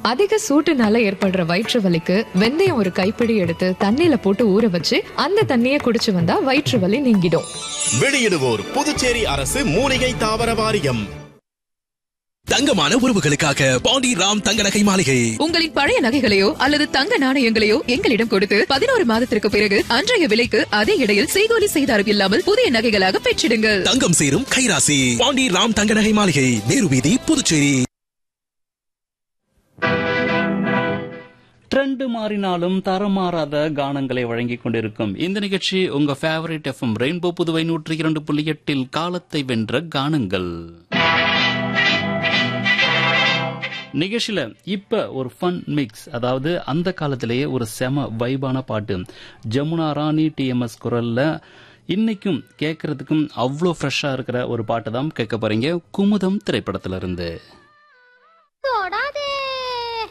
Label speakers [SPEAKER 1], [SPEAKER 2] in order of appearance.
[SPEAKER 1] அதிக சூட்டுனால ஏற்படுற வயிற்று வலிக்கு வெந்தயம் ஒரு கைப்பிடி எடுத்து தண்ணியில போட்டு ஊற வச்சு அந்த தண்ணியை குடிச்சு வந்தா வயிற்று வலி நீங்கிடும்
[SPEAKER 2] வெளியிடுவோர் புதுச்சேரி அரசு மூலிகை தாவர வாரியம்
[SPEAKER 3] தங்கமான உறவுகளுக்காக பாண்டி ராம் தங்க நகை மாளிகை
[SPEAKER 4] உங்களின் பழைய நகைகளையோ அல்லது தங்க நாணயங்களையோ எங்களிடம் கொடுத்து பதினோரு மாதத்திற்கு பிறகு அன்றைய விலைக்கு அதே இடையில் செய்கூலி செய்தாரம் இல்லாமல் புதிய நகைகளாக பெற்றிடுங்கள்
[SPEAKER 3] தங்கம் சேரும் கைராசி பாண்டி ராம் தங்க நகை மாளிகை நேரு வீதி புதுச்சேரி
[SPEAKER 5] ட்ரெண்ட் மாறினாலும் தரம் மாறாத கானங்களை வழங்கிக் கொண்டிருக்கும் இந்த நிகழ்ச்சி உங்க ஃபேவரட் எஃப்எம் ரெயின்போ புதுவை நூற்றி இரண்டு புள்ளி எட்டில் காலத்தை வென்ற கானங்கள் நிகழ்ச்சியில இப்ப ஒரு ஃபன் மிக்ஸ் அதாவது அந்த காலத்திலேயே ஒரு செம வைபான பாட்டு ஜமுனா ராணி டிஎம்எஸ் குரல்ல இன்னைக்கும் கேட்கறதுக்கும் அவ்வளோ ஃப்ரெஷ்ஷாக இருக்கிற ஒரு பாட்டு தான் கேட்க போறீங்க குமுதம் திரைப்படத்துல இருந்து